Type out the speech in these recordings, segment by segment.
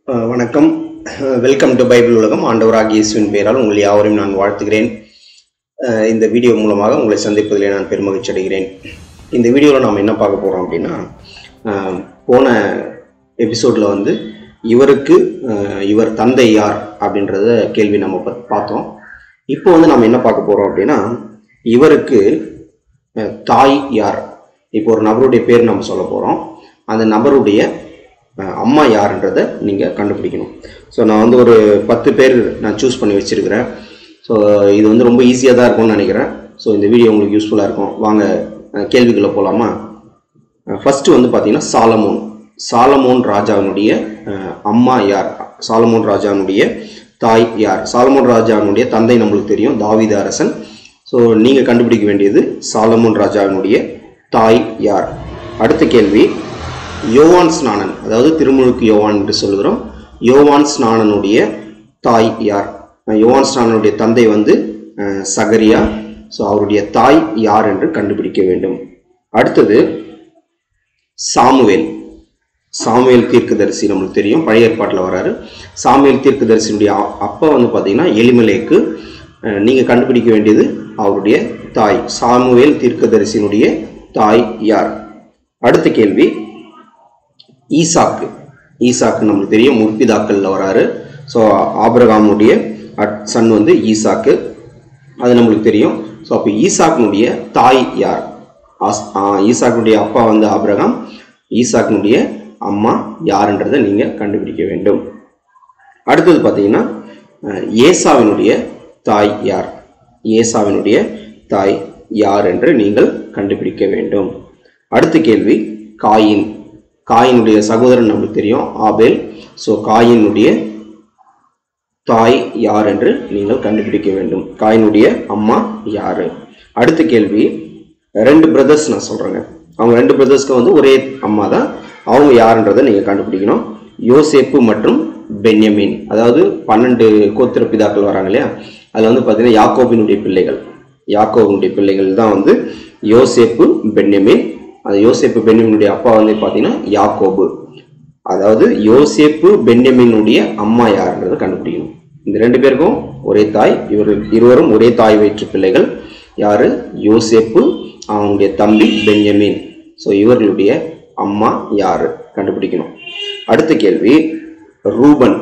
அஹ் வணக்கம் welcome to Bible உலகம் ஆண்டவராகிய இயேசுவின் பெயரால் உங்கள் யாவரையும் நான் வாழ்த்துகிறேன் அஹ் இந்த வீடியோ மூலமாக உங்களை சந்திப்பதிலே நான் பெருமகிழ்ச்சி அடைகிறேன் இந்த வீடியோவில் நாம் என்ன பார்க்க போகிறோம் அப்படின்னா அஹ் போன எபிசோடில் வந்து இவருக்கு அஹ் இவர் தந்தை யார் அப்படின்றத கேள்வி நம்ம பா- பார்த்தோம் இப்போ வந்து நாம் என்ன பார்க்க போகிறோம் அப்படின்னா இவருக்கு அஹ் தாய் யார் இப்போ ஒரு நபருடைய பேர் நம்ம சொல்ல போகிறோம் அந்த நபருடைய அஹ், அம்மா யாருன்றதை நீங்கள் கண்டுபிடிக்கணும் ஸோ நான் வந்து ஒரு பத்து பேர் நான் சூஸ் பண்ணி வச்சுருக்கிறேன் ஸோ இது வந்து ரொம்ப ஈஸியாக தான் இருக்கும்னு நினைக்கிறேன் ஸோ இந்த வீடியோ உங்களுக்கு யூஸ்ஃபுல்லாக இருக்கும் வாங்க அஹ், கேள்விக்குள்ள போகலாமா ஃபஸ்ட்டு வந்து பார்த்தீங்கன்னா சாலமோன் சாலமோன் ராஜாவினுடைய அஹ், அம்மா யார் சாலமோன் ராஜாவினுடைய தாய் யார் சாலமோன் ராஜாவினுடைய தந்தை நம்மளுக்கு தெரியும் தாவீது அரசன் ஸோ நீங்கள் கண்டுபிடிக்க வேண்டியது சாலமோன் ராஜாவினுடைய தாய் யார் அடுத்த கேள்வி யோவான் ஸ்நானன் அதாவது திருமுழுக்கு யோவான் என்று சொல்கிறோம் யோவான் ஸ்நானனுடைய தாய் யார் அஹ் யோவான் ஸ்நானனுடைய தந்தை வந்து அஹ், சகரியா ஸோ அவருடைய தாய் யார் என்று கண்டுபிடிக்க வேண்டும் அடுத்தது சாமுவேல் சாமுவேல் தீர்க்கதரிசி நம்மளுக்கு தெரியும் பழைய ஏற்பாட்டில் வராரு சாமுவேல் தீர்க்கதரிசியுடைய அ- அப்பா வந்து பார்த்தீங்கன்னா எலிமலேக்கு அஹ், நீங்க கண்டுபிடிக்க வேண்டியது அவருடைய தாய் சாமுவேல் தீர்க்கதரிசியினுடைய தாய் யார் அடுத்த கேள்வி ஈசாக்கு ஈசாக்கு நம்மளுக்கு தெரியும் முற்பிதாக்கள்ல வராரு ஸோ ஆபிரகாமுடைய சன் வந்து ஈசாக்கு அது நம்மளுக்கு தெரியும் ஸோ அப்போ ஈசாக்கினுடைய தாய் யார் ஆஸ்- ஆ, ஈசாக்கினுடைய அப்பா வந்து ஆபிரகாம் ஈசாக்கினுடைய அம்மா யாருன்றதை நீங்கள் கண்டுபிடிக்க வேண்டும் அடுத்தது பார்த்தீங்கன்னா அஹ், ஏசாவினுடைய தாய் யார் ஏசாவினுடைய தாய் யார் என்று நீங்கள் கண்டுபிடிக்க வேண்டும் அடுத்த கேள்வி காயின் காயினுடைய சகோதரன் நம்மளுக்கு தெரியும் ஆபேல் ஸோ காயினுடைய தாய் யார் என்று நீங்கள் கண்டுபிடிக்க வேண்டும் காயினுடைய அம்மா யாரு அடுத்த கேள்வி ரெண்டு பிரதர்ஸ் நான் சொல்றேங்க அவங்க ரெண்டு பிரதர்ஸ்க்கு வந்து ஒரே அம்மா தான் அவங்க யாருன்றதை நீங்க கண்டுபிடிக்கணும் யோசேப்பு மற்றும் பென்யமீன் அதாவது பன்னெண்டு கோத்திர பிதாக்கள் வராங்க இல்லையா அதுல வந்து பார்த்தீங்கன்னா யாக்கோபினுடைய பிள்ளைகள் யாக்கோபினுடைய பிள்ளைகள் தான் வந்து யோசேப்பு பென்யமீன் அந்த யோசேப்பு பென்யமீனுடைய அப்பா வந்து பார்த்தீங்கன்னா யாக்கோபு அதாவது யோசேப்பு பென்யமினுடைய அம்மா யாருன்றதை கண்டுபிடிக்கணும் இந்த ரெண்டு பேருக்கும் ஒரே தாய் இவர் இருவரும் ஒரே தாய் வயிற்று பிள்ளைகள் யாரு யோசேப்பு அவனுடைய தம்பி பென்யமின் ஸோ இவர்களுடைய அம்மா யாரு கண்டுபிடிக்கணும் அடுத்த கேள்வி ரூபன்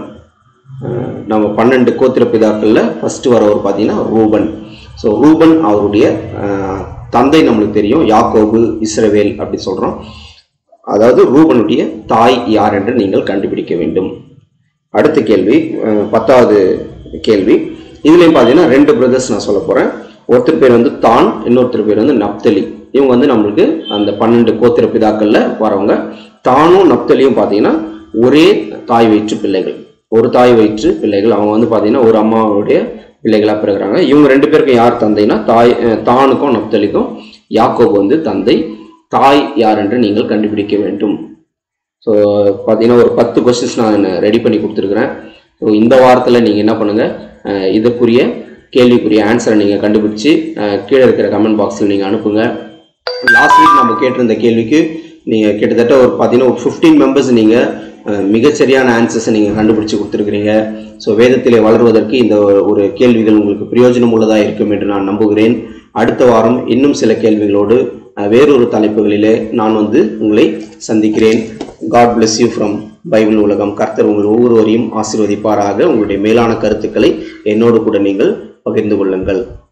அஹ் நம்ம பன்னெண்டு கோத்திர பிதாக்கள்ல ஃபர்ஸ்ட் வரவர் பார்த்தீங்கன்னா ரூபன் ஸோ ரூபன் அவருடைய அஹ், தந்தை நம்மளுக்கு தெரியும் யாக்கோபு இஸ்ரவேல் அப்படி சொல்றோம் அதாவது ரூபனுடைய தாய் யார் என்று நீங்கள் கண்டுபிடிக்க வேண்டும் அடுத்த கேள்வி அஹ், பத்தாவது கேள்வி இதுலயும் பார்த்தீங்கன்னா ரெண்டு பிரதர்ஸ் நான் சொல்ல போறேன் ஒருத்தர் பேர் வந்து தான் இன்னொருத்தர் பேர் வந்து நப்தலி இவங்க வந்து நம்மளுக்கு அந்த பன்னெண்டு கோத்திர பிதாக்கள்ல வரவங்க தானும் நப்தலியும் பார்த்தீங்கன்னா ஒரே தாய் வயிற்று பிள்ளைகள் ஒரு தாய் வயிற்று பிள்ளைகள் அவங்க வந்து பார்த்தீங்கன்னா ஒரு அம்மாவுடைய பிள்ளைகளா பிறகுறாங்க இவங்க ரெண்டு பேருக்கும் யார் தந்தைனா தாய் அஹ், தானுக்கும் நப்தலிக்கும் யாக்கோபு வந்து தந்தை தாய் யார் என்று நீங்கள் கண்டுபிடிக்க வேண்டும் ஸோ பார்த்தீங்கன்னா ஒரு பத்து கொஸ்டின்ஸ் நான் ரெடி பண்ணி கொடுத்துருக்குறேன் ஸோ இந்த வாரத்தில் நீங்கள் என்ன பண்ணுங்கள் இதற்குரிய கேள்விக்குரிய ஆன்சரை நீங்கள் கண்டுபிடிச்சு அஹ், கீழே இருக்கிற கமெண்ட் பாக்ஸில் நீங்கள் அனுப்புங்க லாஸ்ட் வீக் நம்ம கேட்டிருந்த கேள்விக்கு நீங்கள் கிட்டத்தட்ட ஒரு பார்த்தீங்கன்னா ஒரு ஃபிஃப்டீன் மெம்பர்ஸ் நீங்கள் மிகச்சரியான ஆன்சர்ஸை நீங்கள் கண்டுபிடிச்சு கொடுத்துருக்கிறீங்க ஸோ வேதத்திலே வளருவதற்கு இந்த ஒரு கேள்விகள் உங்களுக்கு பிரயோஜனம் உள்ளதாக இருக்கும் என்று நான் நம்புகிறேன் அடுத்த வாரம் இன்னும் சில கேள்விகளோடு அஹ், வேறொரு தலைப்புகளிலே நான் வந்து உங்களை சந்திக்கிறேன் God bless you from Bible உலகம் கர்த்தர் உங்கள் ஒவ்வொருவரையும் ஆசீர்வதிப்பாராக உங்களுடைய மேலான கருத்துக்களை என்னோடு கூட நீங்கள் பகிர்ந்து கொள்ளுங்கள்